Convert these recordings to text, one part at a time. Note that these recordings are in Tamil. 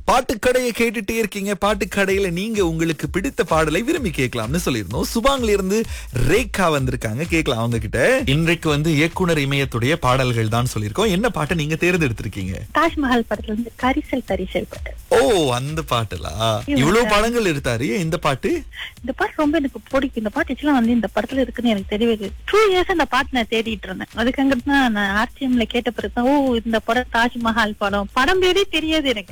பாட்டுக்கடையை கேட்டுட்டே இருக்கீங்க பாட்டுக்கடையில நீங்க உங்களுக்கு பிடித்த பாடலை விரும்பி கேட்கலாம்னு சொல்லியிருந்தோம் சுபாங்ல இருந்து ரேகா வந்திருக்காங்க கேட்கலாம் அவங்க கிட்ட இன்றைக்கு வந்து இயக்குனர் இமயத்துடைய பாடல்கள் தான் சொல்லியிருக்கோம் என்ன பாட்டை நீங்க தேர்ந்தெடுத்திருக்கீங்க தாஜ்மஹால் படத்துல இருந்து கரிசல் தரிசல் பாட்டு ஓ அந்த பாட்டுலா இவ்வளவு படங்கள் எடுத்தாரு ஏன் இந்த பாட்டு இந்த பாட்டு ரொம்ப எனக்கு பிடிக்கும் இந்த பாட்டு ஆக்சுவலா வந்து இந்த படத்துல இருக்குன்னு எனக்கு தெரியவே டூ இயர்ஸ் அந்த பாட்டு நான் தேடிட்டு இருந்தேன் அதுக்காக தான் நான் ஆர்டிஎம்ல கேட்ட பிறகு தான், ஓ இந்த படம் தாஜ்மஹால் படம் படம் பேரே தெரியாது எனக்கு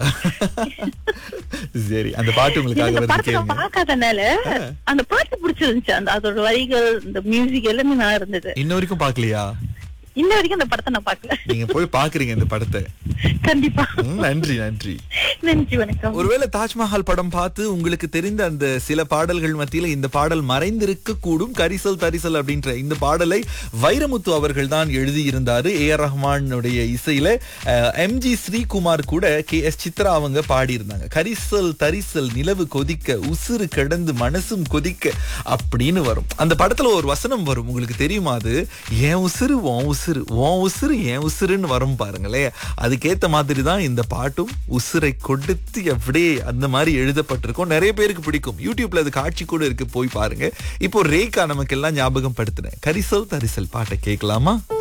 சரி அந்த பாட்டு உங்களுக்காக இந்த வந்து படத்தை நான் கேளுங்க பார்க்காதனால அந்த பாட்டு பிடிச்சிருந்துச்சு அந்த அதோட வரிகள் இந்த மியூசிக் எல்லாமே நல்லா இருந்தது இன்ன வரைக்கும் பாக்கலையா இன்ன வரைக்கும் அந்த படத்தை நான் பார்க்கல நீங்க போய் பாக்குறீங்க இந்த படத்தை கண்டிப்பா ம், நன்றி நன்றி நன்றி வணக்கம் ஒருவேளை தாஜ்மஹால் படம் பார்த்து உங்களுக்கு தெரிந்த அந்த சில பாடல்கள் மத்தியில இந்த பாடல் மறைந்திருக்க கூடும் கரிசல் தரிசல் அப்படின்ற இந்த பாடலை வைரமுத்து அவர்கள் தான் எழுதியிருந்தாரு ஏ ஆர் ரஹ்மானுடைய இசையில எம் ஜி ஸ்ரீகுமார் கூட கே எஸ் சித்ரா அவங்க பாடியிருந்தாங்க கரிசல் தரிசல் நிலவு கொதிக்க உசுறு கிடந்து மனசும் கொதிக்க அப்படின்னு வரும் அந்த படத்துல ஒரு வசனம் வரும் உங்களுக்கு தெரியுமா அது என் உசுறு உன் உசுறு உன் உசுறு என் உசுறுன்னு வரும் பாருங்களேன் அதுக்கேத்த மாதிரி தான் இந்த பாட்டும் உசுரை கொடுத்து அப்படியே அந்த மாதிரி எழுதப்பட்டிருக்கும் நிறைய பேருக்கு பிடிக்கும் யூடியூப்ல அது காட்சி கூட இருக்கு போய் பாருங்க இப்போ ரேகா நமக்கு எல்லாம் ஞாபகம் படுத்தினேன் கரிசல் தரிசல் பாட்டை கேட்கலாமா